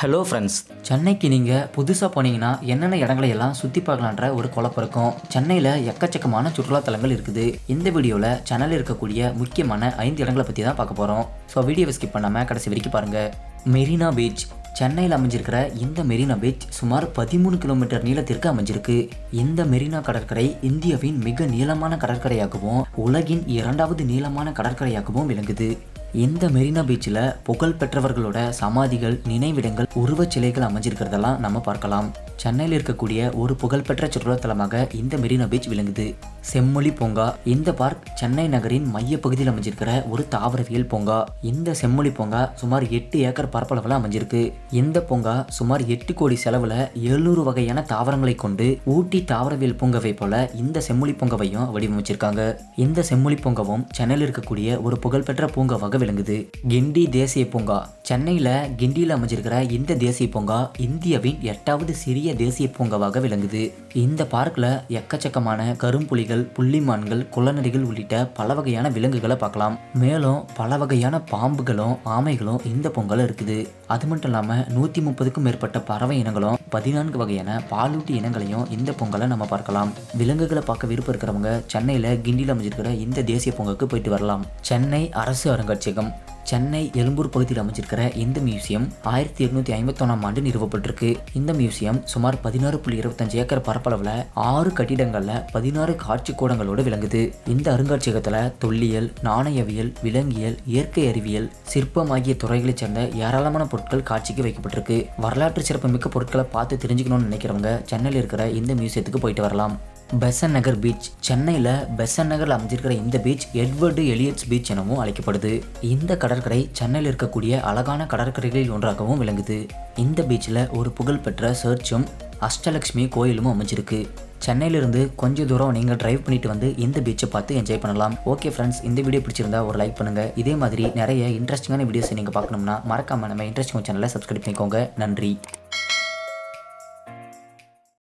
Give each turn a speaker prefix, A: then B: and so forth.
A: hello friends சென்னைக்கு நீங்கள் புதுசாக போனீங்கன்னா என்னென்ன இடங்களை எல்லாம் சுற்றி பார்க்கலான்ற ஒரு குழப்பம் இருக்கும் சென்னையில் எக்கச்சக்கமான சுற்றுலாத்தலங்கள் இருக்குது இந்த வீடியோவில் சென்னையில் இருக்கக்கூடிய முக்கியமான ஐந்து இடங்களை பற்றி தான் பார்க்க போகிறோம் ஸோ வீடியோவை ஸ்கிப் பண்ணாமல் கடைசி வரைக்கும் பாருங்கள் மெரினா பீச் சென்னையில் அமைஞ்சிருக்கிற இந்த மெரினா பீச் சுமார் பதிமூணு கிலோமீட்டர் நீளத்திற்கு அமைஞ்சிருக்கு இந்த மெரினா கடற்கரை இந்தியாவின் மிக நீளமான கடற்கரையாகவும் உலகின் இரண்டாவது நீளமான கடற்கரையாகவும் விளங்குது இந்த மெரினா பீச்சில் புகழ் பெற்றவர்களோட சமாதிகள் நினைவிடங்கள் உருவச் சிலைகள் அமைஞ்சிருக்கிறதெல்லாம் நம்ம பார்க்கலாம் சென்னையில் இருக்கக்கூடிய ஒரு புகழ்பெற்ற சுற்றுலாத்தலமாக இந்த மெரினா பீச் விளங்குது செம்மொழி பூங்கா இந்த பார்க் சென்னை நகரின் மைய பகுதியில் அமைஞ்சிருக்கிற ஒரு தாவரவியல் பூங்கா இந்த செம்மொழி பூங்கா சுமார் எட்டு ஏக்கர் பரப்பளவில் அமைஞ்சிருக்கு இந்த பூங்கா சுமார் எட்டு கோடி செலவில் எழுநூறு வகையான தாவரங்களை கொண்டு ஊட்டி தாவரவியல் பூங்காவை போல இந்த செம்மொழி பூங்காவையும் வடிவமைச்சிருக்காங்க இந்த செம்மொழி பூங்காவும் சென்னையில் இருக்கக்கூடிய ஒரு புகழ்பெற்ற பூங்காவாக விளங்குது கிண்டி தேசிய பூங்கா சென்னையில் கிண்டியில் அமைஞ்சிருக்கிற இந்த தேசிய பூங்கா இந்தியாவின் எட்டாவது சிறிய தேசிய பூங்காவாக விளங்குது இந்த பார்க்கில் எக்கச்சக்கமான கரும்புலிகள் புள்ளிமான்கள் குளநரிகள் உள்ளிட்ட பல வகையான விலங்குகளை பார்க்கலாம் மேலும் பல வகையான பாம்புகளும் ஆமைகளும் இந்த பூங்கால இருக்குது அது மட்டும் இல்லாமல் நூற்றி முப்பதுக்கும் மேற்பட்ட பறவை இனங்களும் பதினான்கு வகையான பாலூட்டி இனங்களையும் இந்த பொங்கலை நம்ம பார்க்கலாம் விலங்குகளை பார்க்க விருப்பம் இருக்கிறவங்க சென்னையில் கிண்டியில் அமைஞ்சிருக்கிற இந்த தேசிய பூங்காக்கு போயிட்டு வரலாம் சென்னை அரசு அருங்காட்சியகம் சென்னை எழும்பூர் பகுதியில் அமைஞ்சிருக்கிற இந்த மியூசியம் ஆயிரத்தி எட்நூத்தி ஐம்பத்தொன்னாம் ஆண்டு நிறுவப்பட்டிருக்கு இந்த மியூசியம் சுமார் பதினாறு புள்ளி இருபத்தஞ்சு ஏக்கர் பரப்பளவில் ஆறு கட்டிடங்கள்ல பதினாறு காட்சி கூடங்களோடு விளங்குது இந்த அருங்காட்சியகத்தில் தொல்லியல் நாணயவியல் விலங்கியல் இயற்கை அறிவியல் சிற்பம் ஆகிய துறைகளைச் சேர்ந்த ஏராளமான பொருட்கள் காட்சிக்கு வைக்கப்பட்டிருக்கு வரலாற்று சிறப்புமிக்க பொருட்களை பார்த்து தெரிஞ்சுக்கணும்னு நினைக்கிறவங்க சென்னையில் இருக்கிற இந்த மியூசியத்துக்கு போயிட்டு வரலாம் பெசன் நகர் பீச் சென்னையில் பெசன் நகரில் அமைஞ்சிருக்கிற இந்த பீச் எட்வர்டு எலியட்ஸ் பீச் எனவும் அழைக்கப்படுது இந்த கடற்கரை சென்னையில் இருக்கக்கூடிய அழகான கடற்கரைகளில் ஒன்றாகவும் விளங்குது இந்த பீச்சில் ஒரு புகழ்பெற்ற சர்ச்சும் அஷ்டலக்ஷ்மி கோயிலும் அமைஞ்சிருக்கு சென்னையிலிருந்து கொஞ்சம் தூரம் நீங்கள் டிரைவ் பண்ணிட்டு வந்து இந்த பீச்சை பார்த்து என்ஜாய் பண்ணலாம் ஓகே ஃப்ரெண்ட்ஸ் இந்த வீடியோ பிடிச்சிருந்தா ஒரு லைக் பண்ணுங்கள் இதே மாதிரி நிறைய இன்ட்ரெஸ்டிங்கான வீடியோஸ் நீங்கள் பார்க்கணும்னா மறக்காம நம்ம இன்ட்ரெஸ்டிங் சேனலை சப்ஸ்கிரைப் பண்ணிக்கோங்க நன்றி